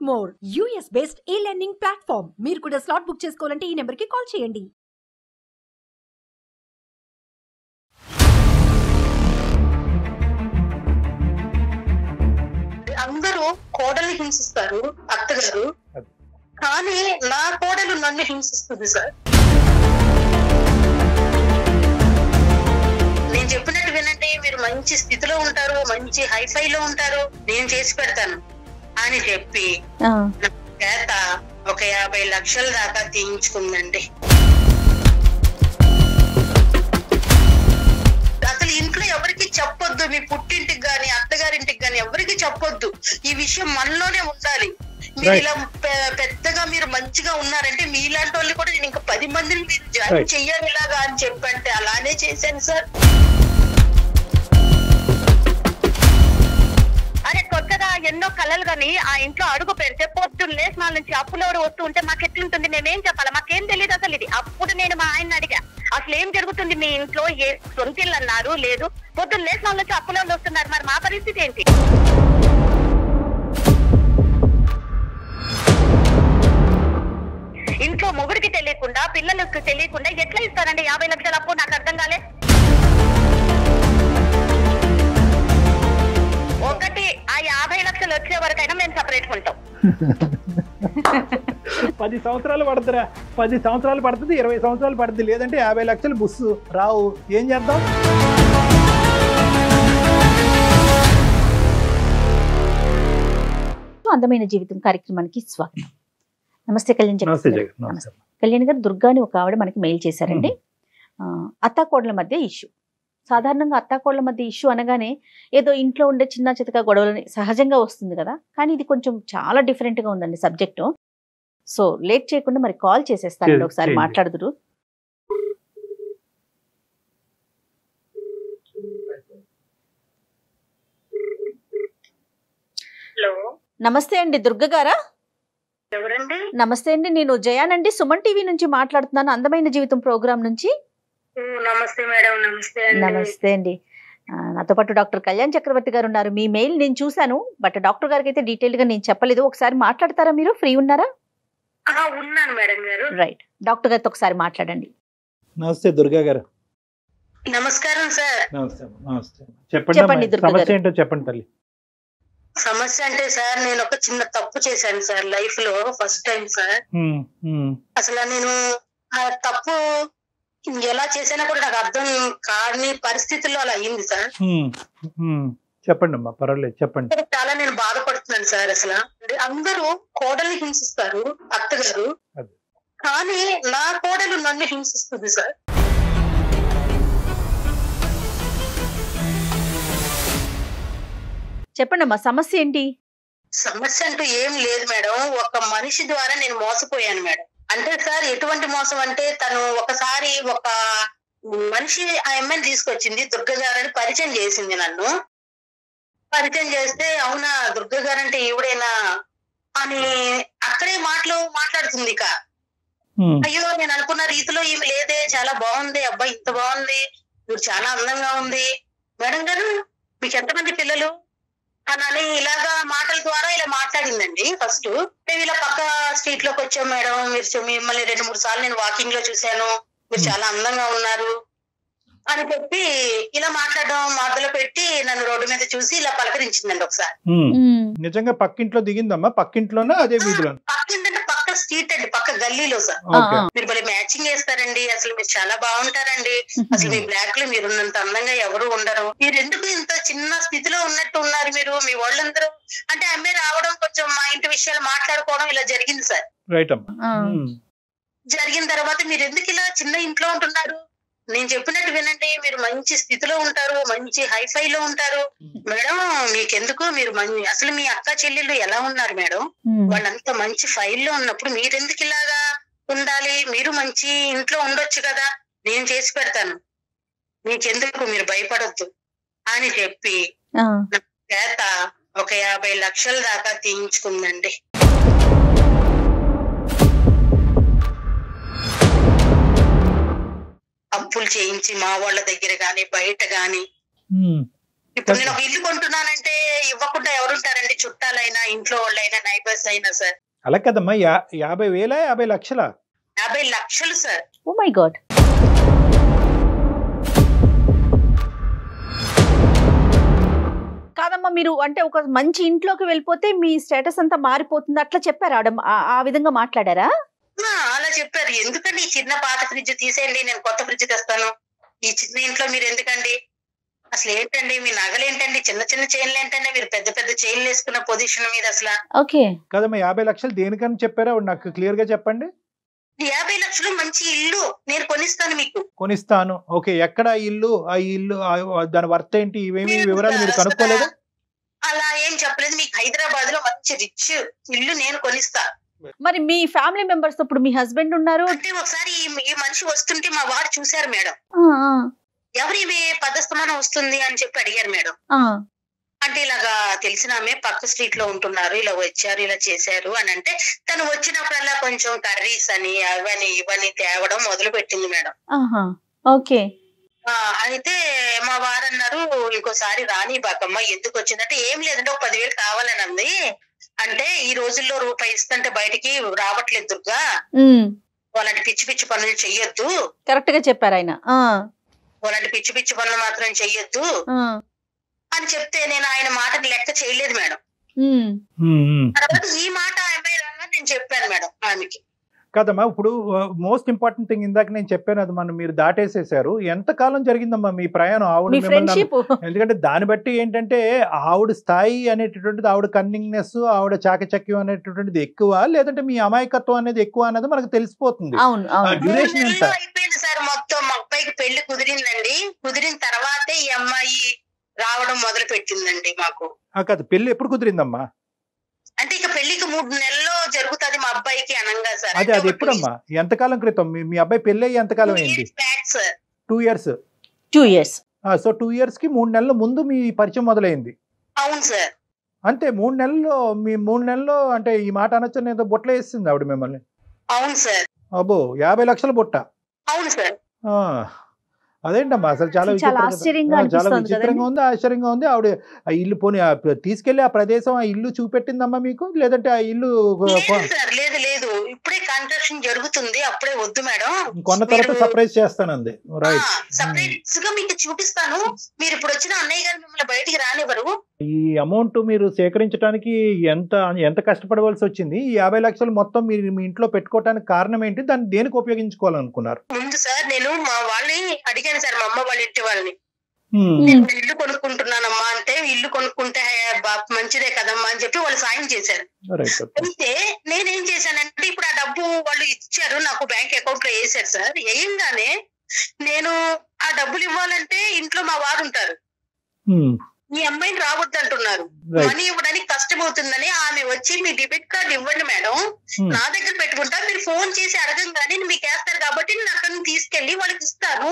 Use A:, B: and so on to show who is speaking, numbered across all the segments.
A: More US based e learning platform మీరు కూడా slot book చేసుకోవాలంటే ఈ నెంబర్కి కాల్ చేయండి
B: అందరూ కోడల్ని హింసిస్తారు అత్తగారు
C: అది.
B: కానీ నా కోడలు నన్ను హింసిస్తుంది సార్ నేను చెప్పినట్టు వినండి మీరు మంచి స్థితిలో ఉంటారు మంచి హైఫై లో ఉంటారు నేను చేసి పెడతాను అని చెప్పి
D: ఆ,
B: నా చేత ఒక యాభై లక్షల దాకా తీయించుకుందండి అసలు ఇంట్లో ఎవరికి చెప్పొద్దు మీ పుట్టింటికి గాని అత్తగారింటికి గాని ఎవరికి చెప్పొద్దు ఈ విషయం మనలోనే ఉండాలి మీరు
C: Right.
B: ఇలా పె- పెద్దగా మీరు మంచిగా ఉన్నారంటే మీలాంటి వాళ్ళు కూడా నేను ఇంకా పది మందిని మీరు జాయిన్
C: Right.
B: చెయ్యాలి ఇలాగా అని చెప్పంటే అలానే చేశాను సార్
E: అరే కొత్తగా ఎన్నో కళలు గాని ఆ ఇంట్లో అడుగు పెడితే పొద్దున్న లేసిన నుంచి అప్పులెవరు వస్తూ ఉంటే మాకు ఎట్లుంటుంది మేమేం చెప్పాలి మాకేం తెలియదు అసలు ఇది అప్పుడు నేను మా ఆయన అడిగా అసలు ఏం జరుగుతుంది మీ ఇంట్లో ఏ సొంత ఇల్లు అన్నారు లేదు పొద్దున్న లేసిన నుంచి అప్పులెవరు వస్తున్నారు మరి మా పరిస్థితి ఏంటి ఇంట్లో మొగుడికి తెలియకుండా పిల్లలకు తెలియకుండా ఎట్లా ఇస్తారండి యాభై లక్షల అప్పు నాకు అర్థం కాలే ఒకటి ఆ యాభై లక్షలు వచ్చే వరకైనా మేము సపరేట్ ఉంటాం
C: పది సంవత్సరాలు పడుతురా పది సంవత్సరాలు పడుతుంది ఇరవై సంవత్సరాలు పడుతుంది లేదంటే యాభై లక్షలు బుస్సు రావు ఏం చేద్దాం
D: అందమైన జీవితం కార్యక్రమానికి స్వాగతం నమస్తే కళ్యాణ్
C: నమస్తే
D: చక్రవర్తి గారు.
C: జగన్ నమస్తే
D: కళ్యాణ్ గారు దుర్గాని ఒక ఆవిడ మనకి మెయిల్ చేశారండి ఆ, అత్తాకోడల మధ్య ఇష్యూ సాధారణంగా అత్తాకోడల మధ్య ఇష్యూ అనగానే ఏదో ఇంట్లో ఉండే చిన్న చితక గొడవలు సహజంగా వస్తుంది కదా కానీ ఇది కొంచెం చాలా different గా ఉందండి సబ్జెక్టు సో లేట్ చేయకుండా మరి కాల్ చేసేస్తానండి
C: చే-
D: ఒకసారి
C: చేయండి.
D: మాట్లాడుదురు
B: హలో
D: నమస్తే అండి దుర్గ గారా
B: ఎవరండి
D: నమస్తే అండి నేను జయానండి సుమన్ టీవీ నుంచి మాట్లాడుతున్నాను అందమైన జీవితం ప్రోగ్రామ్ నుంచి
B: ఓ, నమస్తే మేడం నమస్తే అండి
D: నమస్తే అండి ఆ, నాతో పాటు డాక్టర్ కళ్యాణ్ చక్రవర్తి గారు ఉన్నారు మీ మెయిల్ నేను చూశాను బట్ డాక్టర్ గారికి అయితే డీటెయిల్ గా నేను చెప్పలేదు ఒకసారి మాట్లాడతారా మీరు ఫ్రీ ఉన్నారా
B: ఆ, ఉన్నాను మేడం గారు
D: రైట్ డాక్టర్ గారితో ఒకసారి మాట్లాడండి
C: నమస్తే దుర్గా గారు
B: నమస్కారం సార్
C: నమస్తే నమస్తే చెప్పండి
D: చెప్పండి,
C: అమ్మాయి.
D: దుర్గా
C: సమస్య
D: గారు.
C: ఏంటో చెప్పండి తల్లి
B: సమస్య అంటే సార్ నేను ఒక చిన్న తప్పు చేశాను సార్ లైఫ్ లో first time sir
C: um, um,
B: అసలు నేను ఆ తప్పు ఎలా చేసినా కూడా నాకు అర్థం కాని పరిస్థితుల్లో అలా అయింది సార్
C: ఉమ్, ఉమ్. చెప్పండి అమ్మా పర్వాలేదు చెప్పండి
B: చాలా నేను బాధపడుతున్నాను సార్ అసలు అంటే అందరూ కోడల్ని హింసిస్తారు అత్తగారు
C: అది.
B: కానీ నా కోడలు నన్ను హింసిస్తుంది సార్
D: చెప్పండి అమ్మా సమస్య ఏంటి
B: సమస్య అంటూ ఏం లేదు మేడం ఒక మనిషి ద్వారా నేను మోసపోయాను మేడం అంటే సార్ ఎటువంటి మోసం అంటే తను ఒకసారి ఒక మనిషి ఆ అమ్మాయిని తీసుకొచ్చింది దుర్గ గారని పరిచయం చేసింది నన్ను పరిచయం చేస్తే అవునా దుర్గ గారంటే ఈవిడేనా అని అక్కడే మాటలు మాట్లాడుతుంది ఇక
C: ఉమ్,
B: అయ్యో నేను అనుకున్న రీతిలో ఈమె లేదే చాలా బాగుంది అబ్బాయి ఇంత బాగుంది మీరు చాలా అందంగా ఉంది మేడం గారు మీకు ఎంతమంది పిల్లలు అని అని ఇలాగా మాటల ద్వారా ఇలా మాట్లాడిందండి ఫస్ట్ మేము ఇలా పక్క స్ట్రీట్ లోకి వచ్చాం మేడం మీరు చూ- మిమ్మల్ని రెండు మూడు సార్లు నేను వాకింగ్ లో చూశాను మీరు చాలా అందంగా ఉన్నారు అని చెప్పి ఇలా మాట్లాడడం మధ్యలో పెట్టి నన్ను రోడ్డు మీద చూసి ఇలా పలకరించిందండి ఒకసారి
C: ఉమ్.
D: మ్మ్.
C: నిజంగా పక్కింట్లో దిగిందమ్మా పక్కింట్లోనా అదే వీధిలో
B: పక్క ఏంటంటే పక్క స్ట్రీట్ అండి పక్క గల్లీలో సార్
C: ఓకే
D: ఆ,
B: మీరు భలే మ్యాచింగ్ చేస్తారండి అసలు మీరు చాలా బాగుంటారండి అసలు మీ బ్లాక్ లో మీరు ఉన్నంత అందంగా ఎవరు ఉండరు మీరు ఎందుకు ఇంత చిన్న స్థితిలో ఉన్నట్టు ఉన్నారు మీరు మీ వాళ్ళందరూ అంటే అమ్మాయి రావడం కొంచెం మా ఇంటి విషయాలు మాట్లాడుకోవడం ఇలా జరిగింది సార్
C: రైట్ అమ్మా
D: ఆ,
C: ఉమ్,
B: జరిగిన తర్వాత మీరు ఎందుకు ఇలా చిన్న ఇంట్లో ఉంటున్నారు నేను చెప్పినట్టు వినండి మీరు మంచి స్థితిలో ఉంటారు మంచి హైఫై లో ఉంటారు మేడం మీకెందుకు మీరు మం- అసలు మీ అక్క చెల్లెళ్ళు ఎలా ఉన్నారు మేడం
D: మ్మ్.
B: వాళ్ళంత మంచి ఫైల్లో ఉన్నప్పుడు మీరెందుకు ఇలాగా ఉండాలి మీరు మంచి ఇంట్లో ఉండొచ్చు కదా నేను చేసి పెడతాను మీకెందుకు మీరు భయపడొద్దు అని చెప్పి
D: ఆ,
B: చేత ఒక యాభై లక్షల దాకా తీయించుకుందండి అప్పులు చేయించి మా వాళ్ళ దగ్గర గాని బయట గాని
C: ఉమ్,
B: ఇప్పుడు నేను ఒక ఇల్లు కొంటున్నానంటే ఇవ్వకుండా ఎవరుంటారండి చుట్టాలైనా ఇంట్లో వాళ్ళైనా నైబర్స్ అయినా సార్
C: అలా కదమ్మా యా యాభై వేల యాభై లక్షల
B: యాభై లక్షలు సార్
D: ఓ మై గాడ్ కాదమ్మా మీరు అంటే ఒక మంచి ఇంట్లోకి వెళ్ళిపోతే మీ స్టేటస్ అంతా మారిపోతుంది అట్లా చెప్పారా ఆవిడ ఆ- ఆ విధంగా మాట్లాడారా
B: ఆ, అలా చెప్పారు ఎందుకండి ఈ చిన్న పాత ఫ్రిడ్జ్ తీసేయండి నేను కొత్త ఫ్రిడ్జ్ తెస్తాను ఈ చిన్న ఇంట్లో మీరు ఎందుకండి అసలు ఏంటండి మీ నగలు ఏంటండి చిన్న చిన్న చైన్లు ఏంటండి మీరు పెద్ద పెద్ద చైన్లు వేసుకున్న పొజిషన్ మీద అసలు
D: ఓకే
C: కదమ్మా యాభై లక్షలు దేనికని చెప్పారా ఆవిడ నాకు క్లియర్ గా చెప్పండి
B: యాభై లక్షలు మంచి ఇల్లు నేను కొనిస్తాను మీకు
C: కొనిస్తాను ఓకే ఎక్కడ ఆ ఇల్లు ఆ ఇల్లు ఆ- దాని వర్త్ ఏంటి ఇవేమి వివరాలు మీరు కనుక్కోలేదు
B: అలా ఏం చెప్పలేదు మీకు హైదరాబాద్ లో మంచి రిచ్ ఇల్లు నేను కొనిస్తా
D: మరి మీ ఫ్యామిలీ మెంబర్స్ ఇప్పుడు మీ హస్బెండ్ ఉన్నారు
B: అంటే ఒకసారి ఈ- ఈ మనిషి వస్తుంటే మా వారు చూశారు మేడం
D: ఆ, ఆ,
B: ఎవరు ఇవి పదస్తమానం వస్తుంది అని చెప్పి అడిగారు మేడం
D: ఆ.
B: అంటే ఇలాగా తెలిసిన ఆమె పక్క స్ట్రీట్ లో ఉంటున్నారు ఇలా వచ్చారు ఇలా చేశారు అని అంటే తను వచ్చినప్పుడల్లా కొంచెం కర్రీస్ అని అవని ఇవని తేవడం మొదలు పెట్టింది మేడం
D: ఆహా ఓకే
B: ఆ, అయితే మా వారు అన్నారు ఇంకోసారి రాని బాకమ్మ ఎందుకు వచ్చిందంటే ఏం లేదంటే ఒక పదివేలు కావాలని అంది అంటే ఈ రోజుల్లో రూపాయి ఇస్తుంటే బయటికి రావట్లేదు దుర్గా
D: ఉమ్,
B: వాళ్ళంటి పిచ్చి పిచ్చి పనులు చెయ్యొద్దు
D: కరెక్ట్ గా చెప్పారు ఆయన ఆ,
B: వాళ్ళంటి పిచ్చి పిచ్చి పనులు మాత్రం చెయ్యొద్దు
D: ఆ,
B: అని చెప్తే నేను ఆయన మాటకు లెక్క చేయలేదు మేడం
D: ఉమ్,
C: ఉమ్, ఉమ్.
B: తర్వాత ఈ మాట ఆమె రాగా నేను చెప్పాను మేడం ఆమెకి
C: కదమ్మా ఇప్పుడు మోస్ట్ ఇంపార్టెంట్ థింగ్ ఇందాక నేను చెప్పాను అది మనం మీరు దాటేసేసారు ఎంత కాలం జరిగిందమ్మా మీ ప్రయాణం ఆవిడ
D: మీ
C: మిమ్మల్ని
D: ఫ్రెండ్షిప్
C: ఎందుకంటే దాన్ని బట్టి ఏంటంటే ఆవిడ స్థాయి అనేటటువంటిది ఆవిడ కన్నింగ్నెస్ ఆవిడ చాకచక్యం అనేటటువంటిది ఎక్కువ లేదంటే మీ అమాయకత్వం అనేది ఎక్కువ అనేది మనకు తెలిసిపోతుంది
D: అవును అవును
C: ఆ, Duration
B: మూడు
C: ఎంత?
B: నెలలు అయిపోయింది సార్ మొత్తం మా అబ్బాయికి పెళ్లి కుదిరిందండి కుదిరిన తర్వాతే ఈ అమ్మాయి రావడం మొదలు పెట్టిందండి మాకు
C: ఆ, కాదు పెళ్లి ఎప్పుడు కుదిరిందమ్మా
B: అంటే ఇక పెళ్లికి మూడు నెలల్లో జరుగుతుంది మా అబ్బాయికి అనంగా సార్
C: అదే అది ఎప్పుడమ్మా ఎంతకాలం క్రితం మీ మీ అబ్బాయి పెళ్లి అయ్యి ఎంతకాలం అయింది
B: back sir
C: two years
D: two years
C: so two years కి మూడు నెలల ముందు మీ పరిచయం మొదలైంది
B: అవును సార్
C: అంతే మూడు నెలల్లో మీ మూడు నెలల్లో అంటే ఈ మాట అనొచ్చు నేను బొట్ల వేసింది ఆవిడ మిమ్మల్ని
B: అవును సార్
C: అబ్బో యాభై లక్షల బుట్ట
B: అవును సార్
C: ఆ, అదేంటమ్మా అసలు చాలా
D: అసలు చాలా
C: విచిత్రంగా-
D: ఆశ్చర్యంగా
C: ఆ, చాలా
D: అనిపిస్తోంది
C: విచిత్రంగా
D: కదండి?
C: ఉంది ఆశ్చర్యంగా ఉంది ఆవిడ ఆ ఇల్లు పోనీ ఆ ప- తీసుకెళ్లి ఆ ప్రదేశం ఆ ఇల్లు చూపెట్టిందమ్మా మీకు లేదంటే ఆ ఇల్లు కొ-
B: లేదు సార్ లేదు లేదు ఇప్పుడే కన్స్ట్రక్షన్ జరుగుతుంది అప్పుడే వద్దు మేడం
C: కొన్న తర్వాత
B: మీరు-
C: సర్ప్రైజ్ చేస్తానంది రైట్
B: సపరేట్ గా మీకు చూపిస్తాను మీరు ఇప్పుడు వచ్చిన అన్నయ్య గారు మిమ్మల్ని బయటికి రానివ్వరు
C: ఈ అమౌంట్ మీరు సేకరించడానికి ఎంత ఎంత కష్టపడవలసి వచ్చింది ఈ యాభై లక్షలు మొత్తం మీరు మీ ఇంట్లో పెట్టుకోవడానికి కారణం ఏంటి దాన్ని దేనికి ఉపయోగించుకోవాలనుకున్నారు
B: ముందు సార్ నేను మా వాళ్ళని అడిగాను సార్ మా అమ్మ వాళ్ళ ఇంటి వాళ్ళని
C: హ్మ్.
B: నేను ఇల్లు కొనుక్కుంటున్నానమ్మా అంటే ఇల్లు కొనుక్కుంటే బా- మంచిదే కదమ్మా అని చెప్పి వాళ్ళు సాయం చేశారు
C: రైట్ ఓకే.
B: అయితే నేనేం చేశానంటే ఇప్పుడు ఆ డబ్బు వాళ్ళు ఇచ్చారు నాకు బ్యాంక్ అకౌంట్ లో వేసారు సార్ వేయంగానే నేను ఆ డబ్బులు ఇవ్వాలంటే ఇంట్లో మా వారు ఉంటారు
C: హ్మ్.
B: ఈ అమ్మాయిని రావద్దు అంటున్నారు
C: రైట్
B: మనీ ఇవ్వడానికి కష్టం అవుతుందని ఆమె వచ్చి మీ డెబిట్ కార్డు ఇవ్వండి మేడం
C: హ్మ్.
B: నా దగ్గర పెట్టుకుంటా మీరు ఫోన్ చేసి అడగంగానే నేను మీకు వేస్తారు కాబట్టి నేను అక్కడ నుంచి తీసుకెళ్లి వాళ్ళకి ఇస్తాను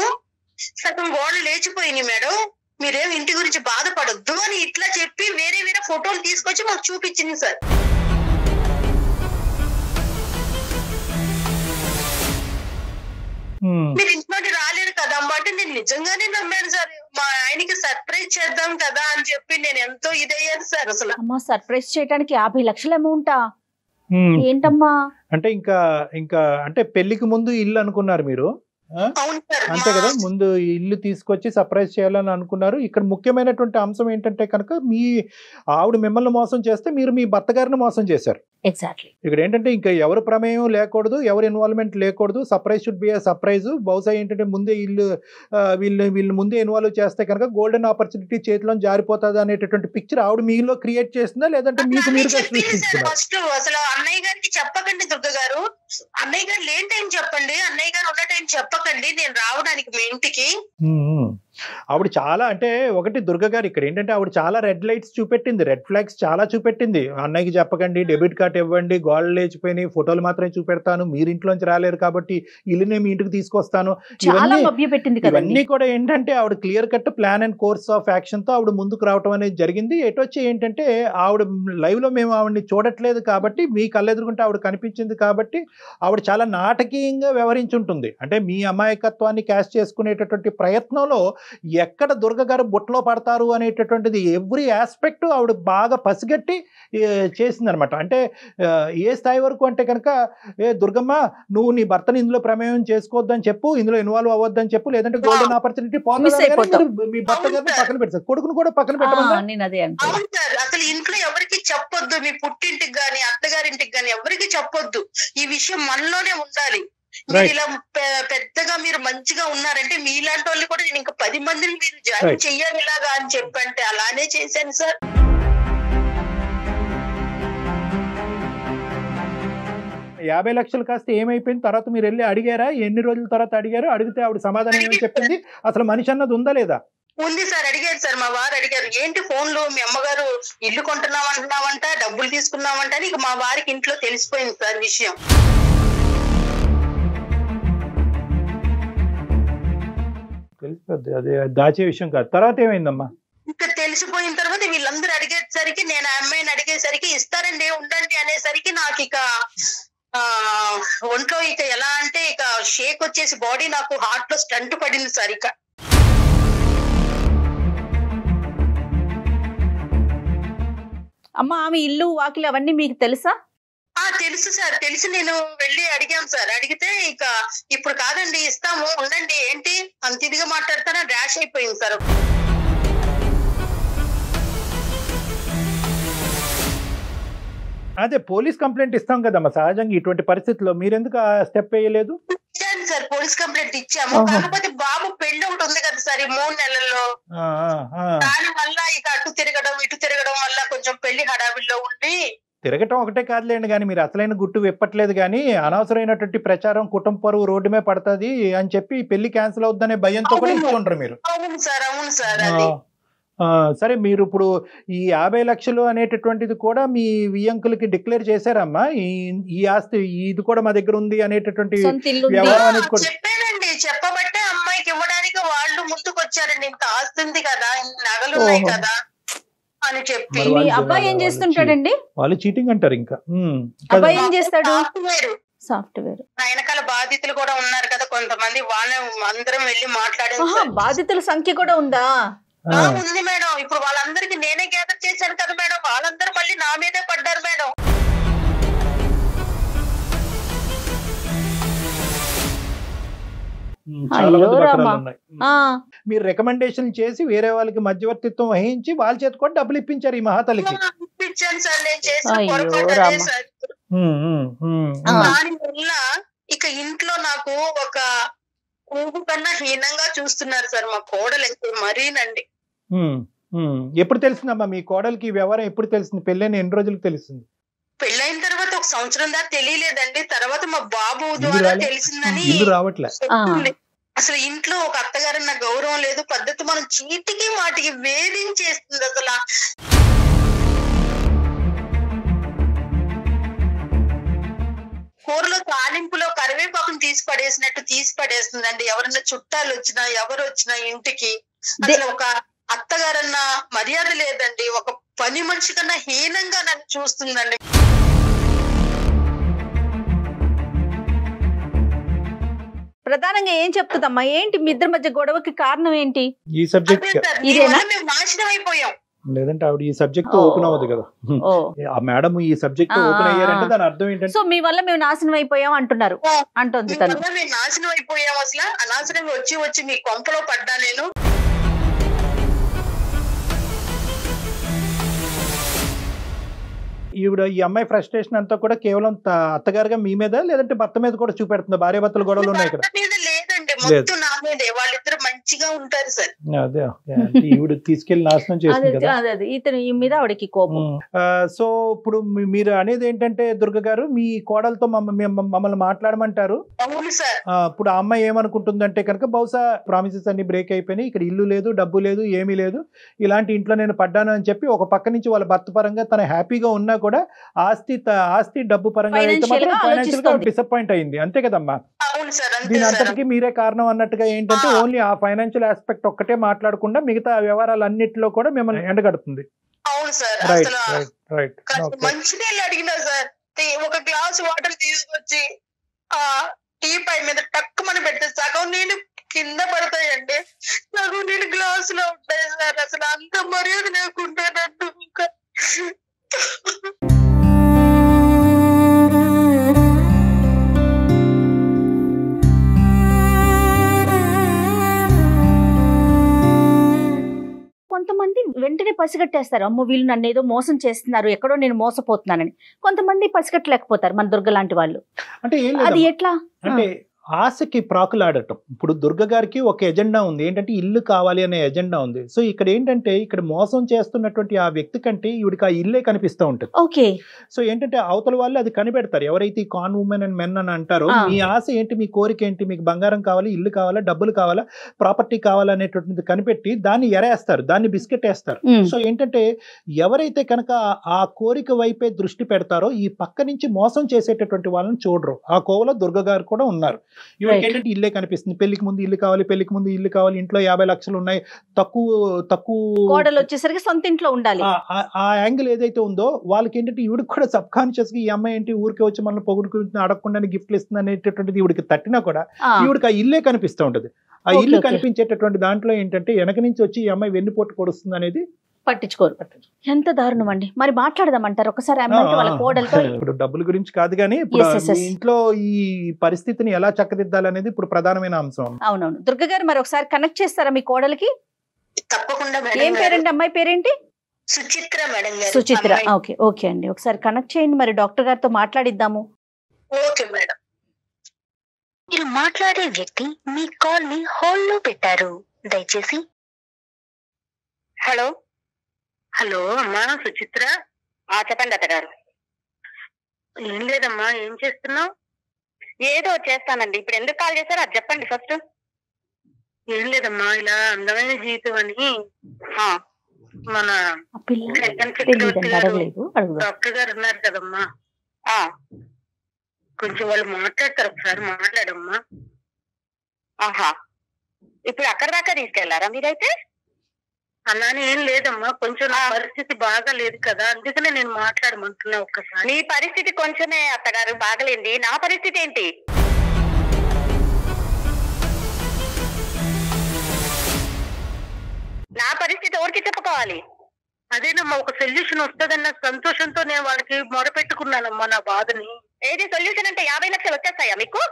B: సగం గోడలు లేచిపోయినాయి మేడం మీరేం ఇంటి గురించి బాధపడొద్దు అని ఇట్లా చెప్పి వేరే వేరే ఫోటోలు తీసుకొచ్చి మాకు చూపించింది సార్
C: హ్మ్.
B: మీరు ఇంట్లోకి రాలేరు కదా అమ్మా అంటే నేను నిజంగానే నమ్మాను సార్ మా ఆయనకి సర్ప్రైజ్ చేద్దాం కదా అని చెప్పి నేను ఎంతో ఇదయ్యాను సార్ అసలు
D: అమ్మా సర్ప్రైజ్ చేయడానికి యాభై లక్షల అమౌంటా
C: హ్మ్.
D: ఏంటమ్మా
C: అంటే ఇంకా ఇంకా అంటే పెళ్లికి ముందు ఇల్లు అనుకున్నారు మీరు ఆ?
B: అవును సార్
C: అంతే
B: మా-
C: కదా ముందు ఈ ఇల్లు తీసుకొచ్చి సర్ప్రైజ్ చేయాలని అనుకున్నారు ఇక్కడ ముఖ్యమైనటువంటి అంశం ఏంటంటే కనుక మీ ఆవిడ మిమ్మల్ని మోసం చేస్తే మీరు మీ భర్త గారిని మోసం చేశారు
D: ఎగ్జాక్ట్లీ
C: ఇక్కడ ఏంటంటే ఇంకా ఎవరు ప్రమేయం లేకూడదు ఎవరు ఇన్వాల్వ్మెంట్ లేకూడదు surprise should be a surprise బహుశా ఏంటంటే ముందే ఇల్లు ఆ, వీళ్ళు వీళ్ళు ముందే ఇన్వాల్వ్ చేస్తే కనుక గోల్డెన్ ఆపర్చునిటీ చేతిలో జారిపోతుంది అనేటటువంటి పిక్చర్ ఆవిడ మీలో క్రియేట్ చేసిందా లేదంటే మీకు
B: అన్నయ్య
C: మీరుగా
B: చెప్పింది సార్
C: సృష్టించుకున్నారు
B: ఫస్ట్ అసలు అన్నయ్య గారికి చెప్పకండి దుర్గ గారు అన్నయ్య గారు లేని టైం చెప్పండి అన్నయ్య గారు ఉన్న టైం చెప్పకండి నేను రావడానికి మీ ఇంటికి
C: ఆవిడ చాలా అంటే ఒకటి దుర్గ గారు ఇక్కడ ఏంటంటే ఆవిడ చాలా రెడ్ లైట్స్ చూపెట్టింది రెడ్ ఫ్లాగ్స్ చాలా చూపెట్టింది అన్నయ్యకి చెప్పకండి డెబిట్ కార్డ్ ఇవ్వండి గోడలు లేచిపోయినాయి ఫోటోలు మాత్రమే చూపెడతాను మీరు ఇంట్లోంచి రాలేరు కాబట్టి ఇల్లునే మీ ఇంటికి తీసుకొస్తాను
D: చాలా
C: ఇవన్నీ
D: మభ్య పెట్టింది కదండి
C: ఇవన్నీ కూడా ఏంటంటే ఆవిడ clear cut plan and course of action తో ఆవిడ ముందుకు రావడం అనేది జరిగింది ఎటొచ్చి ఏంటంటే ఆవిడ లైవ్ లో మేము ఆవిడని చూడట్లేదు కాబట్టి మీ కళ్ళెదురుకుంటే ఆవిడ కనిపించింది కాబట్టి ఆవిడ చాలా నాటకీయంగా వ్యవహరించి ఉంటుంది అంటే మీ అమాయకత్వాన్ని క్యాష్ చేసుకునేటటువంటి ప్రయత్నంలో ఎక్కడ దుర్గ గారు బుట్టలో పడతారు అనేటటువంటిది ఎవ్రీ ఆస్పెక్ట్ ఆవిడ బాగా పసిగట్టి ఏ, చేసిందనమాట అంటే ఆ, ఏ స్థాయి వరకు అంటే కనుక ఏ దుర్గమ్మ నువ్వు నీ భర్తని ఇందులో ప్రమేయం చేసుకోవద్దని చెప్పు ఇందులో ఇన్వాల్వ్ అవ్వద్దని చెప్పు లేదంటే గోల్డెన్ ఆపర్చునిటీ
D: Miss అయిపోతాం.
C: మీ భర్త గారిని పక్కన పెడతారు కొడుకును కూడా పక్కన పెట్టమన్నా
D: ఆ, నేను అదే అంటున్నా
B: అవును సార్ అసలు ఇంట్లో ఎవరికి చెప్పొద్దు మీ పుట్టింటికి గాని అత్తగారింటికి గాని ఎవరికి చెప్పొద్దు ఈ విషయం మనలోనే ఉండాలి మీరు
C: Right.
B: ఇలా పె- పెద్దగా మీరు మంచిగా ఉన్నారంటే మీలాంటి వాళ్ళు కూడా నేను ఇంకా పది మందిని మీరు జాయిన్
C: Right.
B: చెయ్యాలి ఇలాగా అని చెప్పంటే అలానే చేశాను సార్
C: యాభై లక్షలు కాస్త ఏమైపోయింది తర్వాత మీరు వెళ్ళి అడిగారా ఎన్ని రోజుల తర్వాత అడిగారు అడిగితే ఆవిడ సమాధానం ఏమని చెప్పింది అసలు మనిషి అన్నది ఉందా లేదా
B: ఉంది సార్ అడిగారు సార్ మా వారు అడిగారు ఏంటి ఫోన్ లో మీ అమ్మగారు ఇల్లు కొంటున్నాం అంటున్నావంట డబ్బులు తీసుకున్నామంట అని ఇక మా వారికి ఇంట్లో తెలిసిపోయింది సార్ విషయం
C: తెలిసిపోద్ది అదే దాచే విషయం కాదు తర్వాత ఏమైందమ్మా
B: ఇంకా తెలిసిపోయిన తర్వాత వీళ్ళందరూ అడిగేసరికి నేను ఆ అమ్మాయిని అడిగేసరికి ఇస్తారండి ఉండండి అనేసరికి నాకు ఇక ఆ ఒంట్లో ఇక ఎలా అంటే ఇక షేక్ వచ్చేసి బాడీ నాకు హార్ట్ లో స్టంట్ పడింది సార్ ఇక
D: అమ్మ ఆమె ఇల్లు వాకిలి అవన్నీ మీకు తెలుసా
B: ఆ తెలుసు సార్ తెలిసి నేను వెళ్ళి అడిగాను సార్ అడిగితే ఇక ఇప్పుడు కాదండి ఇస్తాము ఉండండి ఏంటి అంత ఇదిగా మాట్లాడతానా ర్యాష్ అయిపోయింది సార్
C: అదే పోలీస్ కంప్లైంట్ ఇస్తాం కదమ్మా సహజంగా ఇటువంటి పరిస్థితుల్లో మీరెందుకు ఆ స్టెప్ వేయలేదు
B: ఇచ్చాను సార్ పోలీస్ కంప్లైంట్ ఇచ్చాము
C: ఆహా.
B: కాకపోతే బాబు పెళ్లి ఒకటి ఉంది కదా సార్ ఈ మూడు నెలల్లో
C: ఆ, ఆ, ఆ.
B: దాని వల్ల ఇక అటు తిరగడం ఇటు తిరగడం వల్ల కొంచెం పెళ్లి హడావిడిలో ఉండి
C: తిరగటం ఒకటే కాదులేండి కానీ మీరు అసలైన గుట్టు విప్పట్లేదు కానీ అనవసరమైనటువంటి ప్రచారం కుటుంబ పరువు రోడ్డు మీద పడుతుంది అని చెప్పి పెళ్లి క్యాన్సిల్ అవుద్దనే భయంతో కూడా ఇస్తుంటారు మీరు
B: అవును సార్ అవును సార్
C: ఆ,
B: అది
C: ఆ, సరే మీరు ఇప్పుడు ఈ యాభై లక్షలు అనేటటువంటిది కూడా మీ వియంకులకి డిక్లేర్ చేశారమ్మా ఈ ఈ ఆస్తి ఇది కూడా మా దగ్గర ఉంది అనేటటువంటి
D: సొంత ఇల్లు ఉంది.
C: వ్యవహారం
B: ఆ,
C: అనేది కూడా
B: చెప్పానండి చెప్పబట్టే అమ్మాయికి ఇవ్వడానికి వాళ్ళు ముందుకు వచ్చారండి ఇంత ఆస్తుంది కదా ఇన్ని నగలు ఉన్నాయి
D: ఓహో.
B: కదా అని చెప్పి
C: మరి
D: మీ
C: వాళ్ళు
D: అబ్బాయి ఏం
C: వాళ్ళు
D: చేస్తుంటాడండి
C: వాళ్ళు చీటింగ్ అంటారు ఇంకా ఉమ్, కదా.
D: అబ్బాయి ఏం చేస్తాడు
B: సాఫ్ట్వేర్
D: సాఫ్ట్వేర్
B: నా వెనకాల బాధితులు కూడా ఉన్నారు కదా కొంతమంది వాళ్ళ అందరం వెళ్ళి మాట్లాడాం
D: ఆహా,
B: సార్.
D: బాధితుల సంఖ్య కూడా ఉందా
C: ఆ,
B: ఆ, ఉంది మేడం ఇప్పుడు వాళ్ళందరికి నేనే గ్యాదర్ చేశాను కదా మేడం వాళ్ళందరూ మళ్ళీ నా మీదే పడ్డారు మేడం
C: ఉమ్, చాలా
D: అయ్యో
C: మంది
D: రామా.
C: బకరాలు ఉన్నాయి
D: ఆ
C: మీరు రికమెండేషన్ చేసి వేరే వాళ్ళకి మధ్యవర్తిత్వం వహించి వాళ్ళ చేతి కూడా డబ్బులు ఇప్పించారు ఈ మహాతలికి
B: ఇప్పించాను సార్ నేను చేసిన
D: అయ్యో,
B: పొరపాటు అదే
D: రామ.
B: సార్
C: ఉమ్, ఉమ్, ఉమ్,
D: ఆ.
C: ఉమ్.
B: దాని వల్ల ఇక ఇంట్లో నాకు ఒక ఊపు కన్నా హీనంగా చూస్తున్నారు సార్ మా కోడలు అయితే మరీనండి
C: ఉమ్, ఉమ్. ఎప్పుడు తెలిసిందమ్మా మీ కోడలికి ఈ వ్యవహారం ఎప్పుడు తెలిసింది పెళ్ళైన ఎన్ని రోజులకు తెలిసింది
B: పెళ్ళైన తర్వాత ఒక సంవత్సరం దాకా తెలియలేదండి తర్వాత మా బాబు
C: ఇల్లు
B: ద్వారా
C: రాలే?
B: తెలిసిందని
C: ఇల్లు రావట్లే
B: చెప్తుంది. అసలు ఇంట్లో ఒక అత్తగారన్న గౌరవం లేదు పద్ధతి మనం చీటికి వాటికి వేధించేస్తుంది అసలు కూరలో తాలింపులో కరివేపాకును తీసి పడేసినట్టు తీసి పడేస్తుందండి ఎవరన్నా చుట్టాలు వచ్చినా ఎవరు వచ్చినా ఇంటికి అసలు ఒక అత్తగారన్న మర్యాద లేదండి ఒక పని మనిషి కన్నా హీనంగా నన్ను చూస్తుందండి
D: ప్రధానంగా ఏం చెప్తుందమ్మా ఏంటి మీ ఇద్దరి మధ్య గొడవకి కారణం ఏంటి
C: ఈ సబ్జెక్ట్
B: అదే సార్,
D: ఇదేనా?
B: దీనివల్ల మేము నాశనం అయిపోయాం
C: లేదంటే ఆవిడ ఈ సబ్జెక్ట్
D: ఓ.
C: ఓపెన్ అవ్వదు కదా
D: ఓ
C: ఆ మేడం ఈ సబ్జెక్ట్
D: ఆ,
C: ఓపెన్
D: ఆ,
C: అయ్యారంటే
D: ఆ.
C: దాని అర్థం ఏంటంటే
D: సో మీ వల్ల మేము నాశనం అయిపోయాం అంటున్నారు
B: ఓ.
D: అంటోంది
B: మీ
D: తను
B: వల్ల మేము నాశనం అయిపోయాం అసలు అనవసరంగా వచ్చి వచ్చి మీ కొంపలో పడ్డా నేను
C: ఈవిడ ఈ అమ్మాయి ఫ్రస్ట్రేషన్ అంతా కూడా కేవలం త- అత్తగారుగా మీ మీద లేదంటే భర్త మీద కూడా చూపెడుతుంది భార్య భర్తల గొడవలు ఉన్నాయి ఇక్కడ
B: భర్త మీద లేదండి మొత్తం నా మీదే వాళ్ళిద్దరు మంచిగా ఉంటారు సార్
C: అదే ఓకే. అంటే ఈవిడ తీసుకెళ్లి నాశనం
D: అదే
C: చేసింది కదా
D: అదే అదే ఇతను ఈ మీద ఆవిడకి కోపం
C: ఉమ్. ఆ, సో ఇప్పుడు మీ- మీరు అనేది ఏంటంటే దుర్గ గారు మీ కోడలతో మమ్మ- మిమ్మ- మమ్మల్ని మాట్లాడమంటారు
B: అవును సార్
C: ఆ, ఇప్పుడు ఆ అమ్మాయి ఏమనుకుంటుందంటే కనుక బహుశా ప్రామిసెస్ అన్ని బ్రేక్ అయిపోయినాయి ఇక్కడ ఇల్లు లేదు డబ్బు లేదు ఏమీ లేదు ఇలాంటి ఇంట్లో నేను పడ్డాను అని చెప్పి ఒక పక్క నుంచి వాళ్ళ భర్త పరంగా తన హ్యాపీగా ఉన్నా కూడా ఆస్తి త- ఆస్తి డబ్బు పరంగా అయితే
D: Financial
C: మాత్రం
D: గా
C: ఫైనాన్షియల్ గా
D: ఆలోచిస్తోంది.
C: డిసప్పాయింట్ అయింది అంతే కదమ్మా
B: అవును సార్ అంతే
C: దీని
B: సార్
C: అంతటికీ మీరే కారణం అన్నట్టుగా ఏంటంటే
B: ఆ.
C: ఓన్లీ ఆ ఫైనాన్షియల్ ఆస్పెక్ట్ ఒక్కటే మాట్లాడకుండా మిగతా వ్యవహారాలు అన్నిటిలో కూడా మిమ్మల్ని ఎండగడుతుంది
B: అవును సార్
C: రైట్
B: అసలు
C: రైట్ రైట్
B: కాస్త మంచినీళ్ళు అడిగినా సార్ తే- ఒక గ్లాస్ వాటర్ తీసుకొచ్చి ఆ టీ పై మీద టక్కుమని పెడితే సగం నీళ్ళు కింద పడతాయండి నాకు నేను గ్లాస్ లో ఉంటాయి సార్ అసలు అంత మర్యాద లేకుండా నన్ను ఇంకా
D: కొంతమంది వెంటనే పసిగట్టేస్తారు అమ్మో వీళ్ళు నన్ను ఏదో మోసం చేస్తున్నారు ఎక్కడో నేను మోసపోతున్నానని కొంతమంది పసిగట్టలేకపోతారు మన దుర్గ లాంటి వాళ్ళు
C: అంటే ఏం
D: అది
C: లేదు
D: ఎట్లా
C: అంటే ఆశకి ప్రాకులాడటం ఇప్పుడు దుర్గ గారికి ఒక ఎజెండా ఉంది ఏంటంటే ఇల్లు కావాలి అనే ఎజెండా ఉంది సో ఇక్కడ ఏంటంటే ఇక్కడ మోసం చేస్తున్నటువంటి ఆ వ్యక్తి కంటే ఈవిడికి ఆ ఇల్లే కనిపిస్తూ ఉంటుంది
D: ఓకే
C: సో ఏంటంటే అవతల వాళ్ళు అది కనిపెడతారు ఎవరైతే ఈ కాన్ ఉమెన్ అండ్ మెన్ అని అంటారో
D: ఆ.
C: మీ ఆశ ఏంటి మీ కోరిక ఏంటి మీకు బంగారం కావాలి ఇల్లు కావాలా డబ్బులు కావాలా ప్రాపర్టీ కావాలా అనేటువంటిది కనిపెట్టి దాన్ని ఎరేస్తారు దాన్ని బిస్కెట్ వేస్తారు
D: ఉమ్.
C: సో ఏంటంటే ఎవరైతే కనుక ఆ కోరిక వైపే దృష్టి పెడతారో ఈ పక్క నుంచి మోసం చేసేటటువంటి వాళ్ళని చూడరు ఆ కోవలో దుర్గ గారు కూడా ఉన్నారు ఇవాళ
D: Right.
C: ఏంటంటే ఇల్లే కనిపిస్తుంది పెళ్లికి ముందు ఇల్లు కావాలి పెళ్లికి ముందు ఇల్లు కావాలి ఇంట్లో యాభై లక్షలు ఉన్నాయి తక్కువ తక్కువ
D: కోడలు వచ్చేసరికి సొంత ఇంట్లో ఉండాలి
C: ఆ- ఆ- ఆ యాంగిల్ ఏదైతే ఉందో వాళ్ళకి ఏంటంటే ఈవిడికి కూడా సబ్ కాన్షియస్ గా ఈ అమ్మాయి ఏంటి ఊరికే వచ్చి మనల్ని పొగుడుకుంటుంది అడగకుండా గిఫ్ట్లు ఇస్తుంది అనేటటువంటిది ఈవిడికి తట్టినా కూడా
D: ఆ,
C: ఈవిడికి ఆ ఇల్లే కనిపిస్తూ ఉంటది ఆ
D: Okay,
C: ఇల్లు
D: okay.
C: కనిపించేటటువంటి దాంట్లో ఏంటంటే వెనక నుంచి వచ్చి ఈ అమ్మాయి వెన్నుపోటు పొడుస్తుంది అనేది
D: పట్టించుకోరు ఎంత దారుణం అండి మరి మాట్లాడదామంటారు ఒకసారి అమ్మాయితో వాళ్ళ కోడలతో
C: ఇప్పుడు డబ్బుల గురించి కాదు కానీ ఇప్పుడు
D: Yes, yes, yes.
C: మీ ఇంట్లో ఈ పరిస్థితిని ఎలా చక్కదిద్దాలనేది ఇప్పుడు ప్రధానమైన అంశం
D: అవునవును దుర్గ గారు మరి ఒకసారి కనెక్ట్ చేస్తారా మీ కోడలికి
B: తప్పకుండా
D: ఏం
B: మేడం గారు.
D: పేరండి అమ్మాయి పేరేంటి
B: సుచిత్ర మేడం గారు
D: సుచిత్ర
B: అమ్మాయి.
D: ఓకే ఓకే అండి ఒకసారి కనెక్ట్ చేయండి మరి డాక్టర్ గారితో మాట్లాడిద్దాము
B: ఓకే మేడం మీరు మాట్లాడే వ్యక్తి మీ కాల్ ని హోల్డ్ లో పెట్టారు దయచేసి హలో హలో అమ్మా సుచిత్ర ఆ చెప్పండి అత్తగారు ఏం లేదమ్మా ఏం చేస్తున్నావు ఏదో చేస్తానండి ఇప్పుడు ఎందుకు కాల్ చేశారో అది చెప్పండి ఫస్ట్ ఏం లేదమ్మా ఇలా అందమైన జీవితం అని ఆ, మన
D: ఆ పిల్ల
B: జగన్
D: తెలియదండి
B: చక్రవర్తి గారు
D: అడగలేదు అడుగుదాం
B: డాక్టర్ గారు ఉన్నారు కదమ్మా ఆ కొంచెం వాళ్ళు మాట్లాడతారు ఒకసారి మాట్లాడమ్మా ఆహా ఇప్పుడు అక్కడ దాకా తీసుకెళ్లారా మీరైతే అలానే ఏం లేదమ్మా కొంచెం నా పరిస్థితి బాగా లేదు కదా అందుకనే నేను మాట్లాడమంటున్నా ఒక్కసారి నీ పరిస్థితి కొంచెమే అత్తగారు బాగలేంది నా పరిస్థితి ఏంటి నా పరిస్థితి ఎవరికి చెప్పుకోవాలి అదేనమ్మా ఒక సొల్యూషన్ వస్తుందన్న సంతోషంతో నేను వాళ్ళకి మొరపెట్టుకున్నానమ్మా నా బాధని ఏది సొల్యూషన్ అంటే యాభై లక్షలు వచ్చేస్తాయా మీకు